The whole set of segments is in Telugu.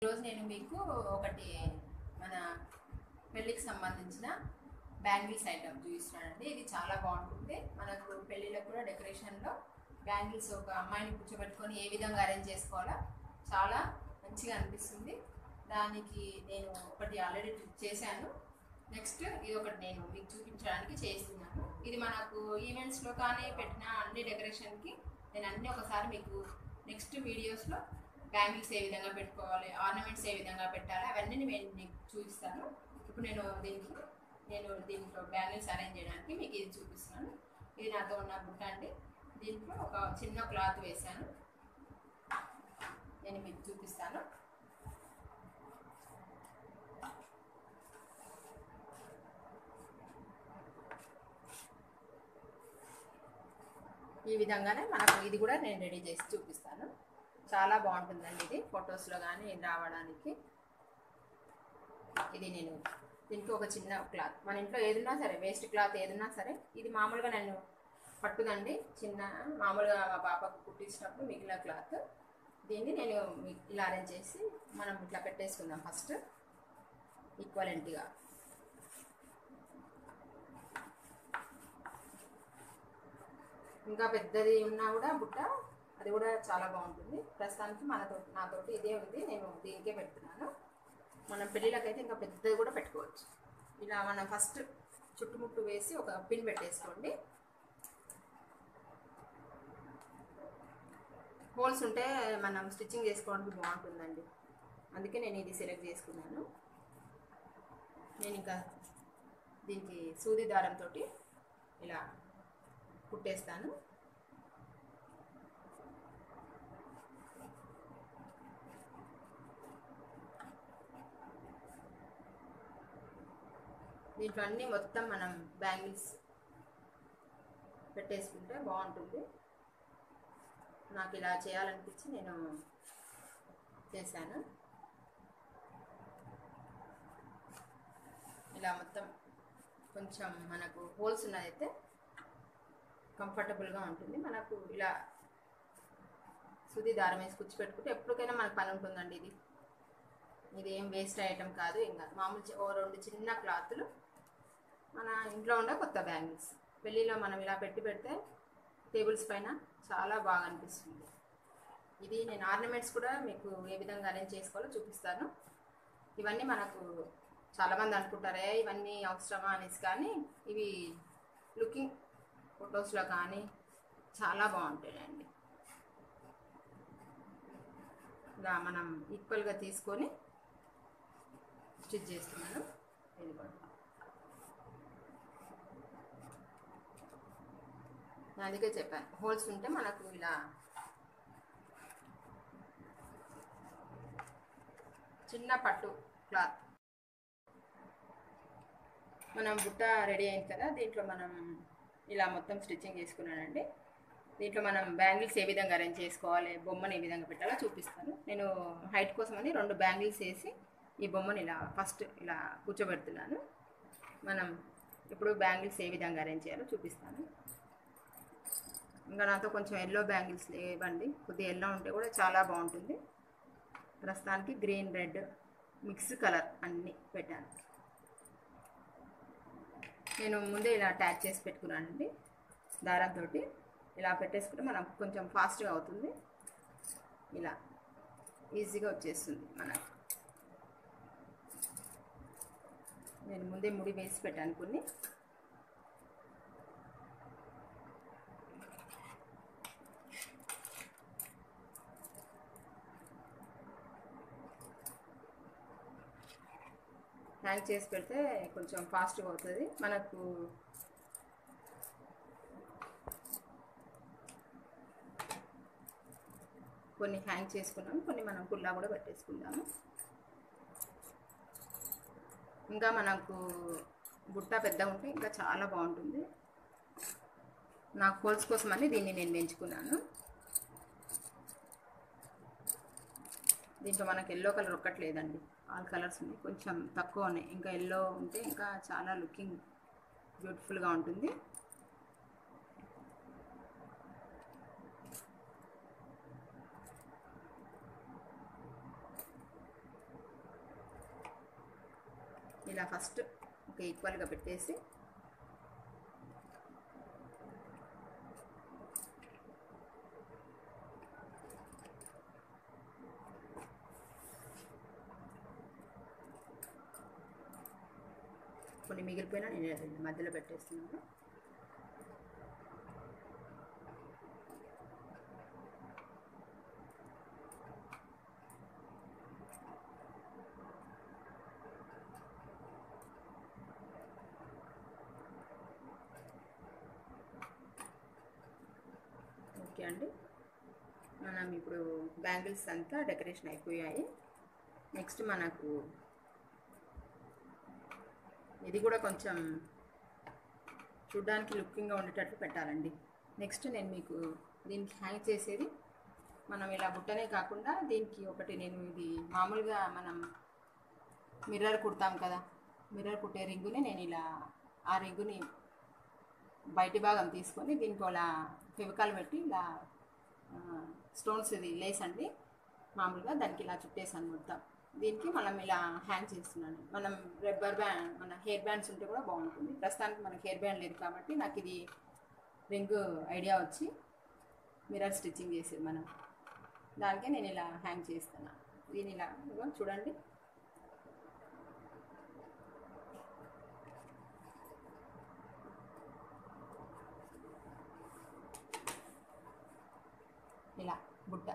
ఈరోజు నేను మీకు ఒకటి మన పెళ్ళికి సంబంధించిన బ్యాంగిల్స్ ఐటమ్ చూపిస్తున్నానండి ఇది చాలా బాగుంటుంది మనకు పెళ్ళిళ్ళకు కూడా డెకరేషన్లో బ్యాంగిల్స్ ఒక అమ్మాయిని కూర్చోబెట్టుకొని ఏ విధంగా అరేంజ్ చేసుకోవాలో చాలా మంచిగా అనిపిస్తుంది దానికి నేను ఒకటి ఆల్రెడీ చేశాను నెక్స్ట్ ఇది ఒకటి నేను మీకు చూపించడానికి చేస్తున్నాను ఇది మనకు ఈవెంట్స్లో కానీ పెట్టిన అన్ని డెకరేషన్కి నేను అన్ని ఒకసారి మీకు నెక్స్ట్ వీడియోస్లో బ్యాంగిల్స్ ఏ విధంగా పెట్టుకోవాలి ఆర్నమెంట్స్ ఏ విధంగా పెట్టాలి అవన్నీ నేను మీకు చూపిస్తాను ఇప్పుడు నేను దీనికి నేను దీంట్లో బ్యాంగిల్స్ అరేంజ్ చేయడానికి మీకు ఇది చూపిస్తున్నాను ఇది నాతో ఉన్న బుట్ట అండి దీంట్లో ఒక చిన్న క్లాత్ వేశాను నేను మీకు చూపిస్తాను ఈ విధంగానే మనకు ఇది కూడా నేను రెడీ చేసి చూపిస్తాను చాలా బాగుంటుందండి ఇది ఫొటోస్లో కానీ రావడానికి ఇది నేను దీనికి ఒక చిన్న క్లాత్ మన ఇంట్లో ఏదున్నా సరే వేస్ట్ క్లాత్ ఏదున్నా సరే ఇది మామూలుగా నేను పట్టుదండి చిన్న మామూలుగా మా పాపకు కుట్టించినప్పుడు మిగిలిన క్లాత్ దీన్ని నేను మీ- ఇలా అరేంజ్ చేసి మనం ఇట్లా పెట్టేసుకుందాం ఫస్ట్ ఈక్వలెంట్గా ఇంకా పెద్దది ఉన్నా కూడా బుట్ట అది కూడా చాలా బాగుంటుంది ప్రస్తుతానికి మనతో నాతోటి ఇదే ఉంది నేను దీనికే పెడుతున్నాను మనం పెళ్ళిళ్ళకైతే ఇంకా పెద్దది కూడా పెట్టుకోవచ్చు ఇలా మనం ఫస్ట్ చుట్టుముట్టు వేసి ఒక పిన్ పెట్టేసుకోండి హోల్స్ ఉంటే మనం స్టిచ్చింగ్ చేసుకోవడానికి బాగుంటుందండి అందుకే నేను ఇది సెలెక్ట్ చేసుకున్నాను నేను ఇంకా దీనికి సూది దారంతో ఇలా కుట్టేస్తాను దీంట్లో అన్నీ మొత్తం మనం బ్యాంగిల్స్ పెట్టేసుకుంటే బాగుంటుంది నాకు ఇలా చేయాలనిపించి నేను చేశాను ఇలా మొత్తం కొంచెం మనకు హోల్స్ ఉన్నదైతే కంఫర్టబుల్గా ఉంటుంది మనకు ఇలా సుది దారం వేసి కూర్చోపెట్టుకుంటే ఎప్పటికైనా మనకు పని ఉంటుందండి ఇది ఇది ఏం వేస్ట్ ఐటమ్ కాదు ఏం కాదు మామూలు చి- ఓ రెండు చిన్న క్లాత్లు మన ఇంట్లో ఉండే కొత్త బ్యాంగిల్స్ పెళ్ళిలో మనం ఇలా పెట్టి పెడితే టేబుల్స్ పైన చాలా బాగా అనిపిస్తుంది ఇది నేను ఆర్నమెంట్స్ కూడా మీకు ఏ విధంగా అరేంజ్ చేసుకోవాలో చూపిస్తాను ఇవన్నీ మనకు చాలామంది అనుకుంటారే ఇవన్నీ అవసరమా అనేసి కానీ ఇవి లుకింగ్ ఫొటోస్లో కానీ చాలా బాగుంటాయండి ఇలా మనం ఈక్వల్గా తీసుకొని స్టిచ్ చేస్తున్నాను ఇది కూడా నేను అందుకే చెప్పాను హోల్స్ ఉంటే మనకు ఇలా చిన్న పట్టు క్లాత్ మనం బుట్ట రెడీ అయింది కదా దీంట్లో మనం ఇలా మొత్తం స్టిచ్చింగ్ చేసుకున్నానండి దీంట్లో మనం బ్యాంగిల్స్ ఏ విధంగా అరేంజ్ చేసుకోవాలి బొమ్మను ఏ విధంగా పెట్టాలో చూపిస్తాను నేను హైట్ కోసమని రెండు బ్యాంగిల్స్ వేసి ఈ బొమ్మను ఇలా ఫస్ట్ ఇలా కూర్చోబెడుతున్నాను మనం ఇప్పుడు బ్యాంగిల్స్ ఏ విధంగా అరేంజ్ చేయాలో చూపిస్తాను ఇంకా నాతో కొంచెం ఎల్లో బ్యాంగిల్స్ లేవండి కొద్దిగా ఎల్లో ఉంటే కూడా చాలా బాగుంటుంది ప్రస్తుతానికి గ్రీన్ రెడ్ మిక్స్ కలర్ అన్నీ పెట్టాను నేను ముందే ఇలా ట్యాగ్ చేసి పెట్టుకున్నానండి దారంతో ఇలా పెట్టేసుకుంటే మనం కొంచెం ఫాస్ట్గా అవుతుంది ఇలా ఈజీగా వచ్చేస్తుంది మనకు నేను ముందే ముడి వేసి పెట్టాను కొన్ని హ్యాంగ్ చేసి పెడితే కొంచెం ఫాస్ట్గా అవుతుంది మనకు కొన్ని హ్యాంగ్ చేసుకున్నాం కొన్ని మనం కుల్లా కూడా పెట్టేసుకుందాము ఇంకా మనకు బుట్ట పెద్ద ఉంటే ఇంకా చాలా బాగుంటుంది నాకు హోల్స్ కోసం అని దీన్ని నేను పెంచుకున్నాను దీంట్లో మనకు ఎల్లో కలర్ ఒక్కట్లేదండి ఆల్ కలర్స్ ఉన్నాయి కొంచెం తక్కువ ఉన్నాయి ఇంకా ఎల్లో ఉంటే ఇంకా చాలా లుకింగ్ బ్యూటిఫుల్గా ఉంటుంది ఇలా ఫస్ట్ ఒక ఈక్వల్గా పెట్టేసి కొన్ని మిగిలిపోయినా నేను రెండు మధ్యలో పెట్టేస్తున్నాను ఓకే అండి మనం ఇప్పుడు బ్యాంగిల్స్ అంతా డెకరేషన్ అయిపోయాయి నెక్స్ట్ మనకు ఇది కూడా కొంచెం చూడ్డానికి లుకింగ్గా ఉండేటట్లు పెట్టాలండి నెక్స్ట్ నేను మీకు దీనికి హ్యాంగ్ చేసేది మనం ఇలా బుట్టనే కాకుండా దీనికి ఒకటి నేను ఇది మామూలుగా మనం మిర్రర్ కుడతాం కదా మిర్రర్ కుట్టే రింగుని నేను ఇలా ఆ రింగుని బయటి భాగం తీసుకొని దీనికి అలా ఫెవికాల్ పెట్టి ఇలా స్టోన్స్ ఇది లేస్ అండి మామూలుగా దానికి ఇలా చుట్టేసాను మొత్తం దీనికి మనం ఇలా హ్యాంగ్ చేస్తున్నాను మనం రబ్బర్ బ్యాండ్ మన హెయిర్ బ్యాండ్స్ ఉంటే కూడా బాగుంటుంది ప్రస్తుతానికి మనకి హెయిర్ బ్యాండ్ లేదు కాబట్టి నాకు ఇది రింగ్ ఐడియా వచ్చి మిర్రర్ స్టిచ్చింగ్ చేసేది మనం దానికే నేను ఇలా హ్యాంగ్ చేస్తాను దీని ఇలా ఇదిగో చూడండి ఇలా బుట్ట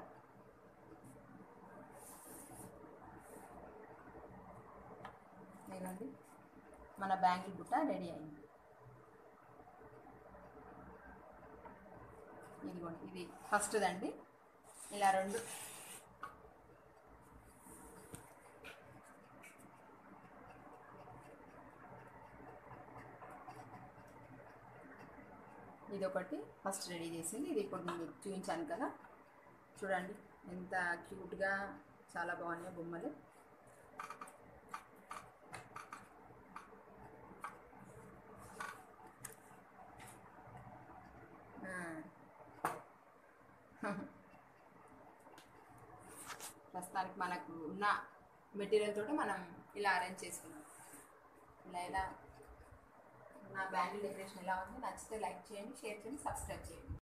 ఇదిగోండి మన బ్యాంగిల్ బుట్ట రెడీ అయింది ఇదిగోండి ఇది ఫస్ట్దండి ఇలా రెండు ఇది ఒకటి ఫస్ట్ రెడీ చేసింది ఇది ఇప్పుడు నేను మీకు చూపించాను కదా చూడండి ఎంత క్యూట్గా చాలా బాగున్నాయి బొమ్మలు ప్రస్తుతానికి మనకు ఉన్న మెటీరియల్ తోటి మనం ఇలా అరేంజ్ చేసుకున్నాం ఇలా ఇలా నా బ్యాంగిల్ డెకరేషన్ ఎలా ఉంది నచ్చితే లైక్ చేయండి షేర్ చేయండి సబ్స్క్రైబ్ చేయండి